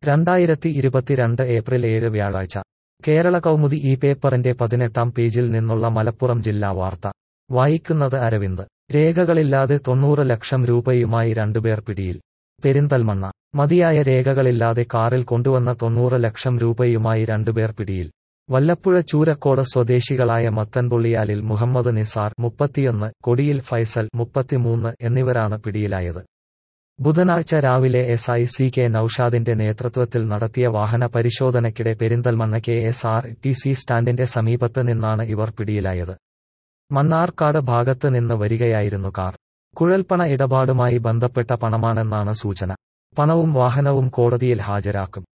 രണ്ടായിരത്തി ഇരുപത്തിരണ്ട് ഏപ്രിൽ ഏഴ് വ്യാഴാഴ്ച കേരള കൗമുദി ഈ പേപ്പറിന്റെ പതിനെട്ടാം പേജിൽ നിന്നുള്ള മലപ്പുറം ജില്ലാ വാർത്ത വായിക്കുന്നത് അരവിന്ദ് രേഖകളില്ലാതെ തൊണ്ണൂറ് ലക്ഷം രൂപയുമായി രണ്ടുപേർ പിടിയിൽ പെരിന്തൽമണ്ണ മതിയായ രേഖകളില്ലാതെ കാറിൽ കൊണ്ടുവന്ന തൊണ്ണൂറ് ലക്ഷം രൂപയുമായി രണ്ടുപേർ പിടിയിൽ വല്ലപ്പുഴ ചൂരക്കോട് സ്വദേശികളായ മത്തൻപുള്ളിയാലിൽ മുഹമ്മദ് നിസാർ മുപ്പത്തിയൊന്ന് കൊടിയിൽ ഫൈസൽ മുപ്പത്തിമൂന്ന് എന്നിവരാണ് പിടിയിലായത് ബുധനാഴ്ച രാവിലെ എസ് ഐ സി കെ നൌഷാദിന്റെ നേതൃത്വത്തിൽ നടത്തിയ വാഹന പരിശോധനയ്ക്കിടെ Perinthalmanna K S R T C സ്റ്റാൻഡിന്റെ സമീപത്ത് നിന്നാണ് ഇവർ പിടിയിലായത് മണ്ണാർക്കാട് ഭാഗത്ത് നിന്ന് വരികയായിരുന്നു കാർ കുഴൽപ്പണ ഇടപാടുമായി ബന്ധപ്പെട്ട പണമാണെന്നാണ് സൂചന പണവും വാഹനവും കോടതിയിൽ ഹാജരാക്കും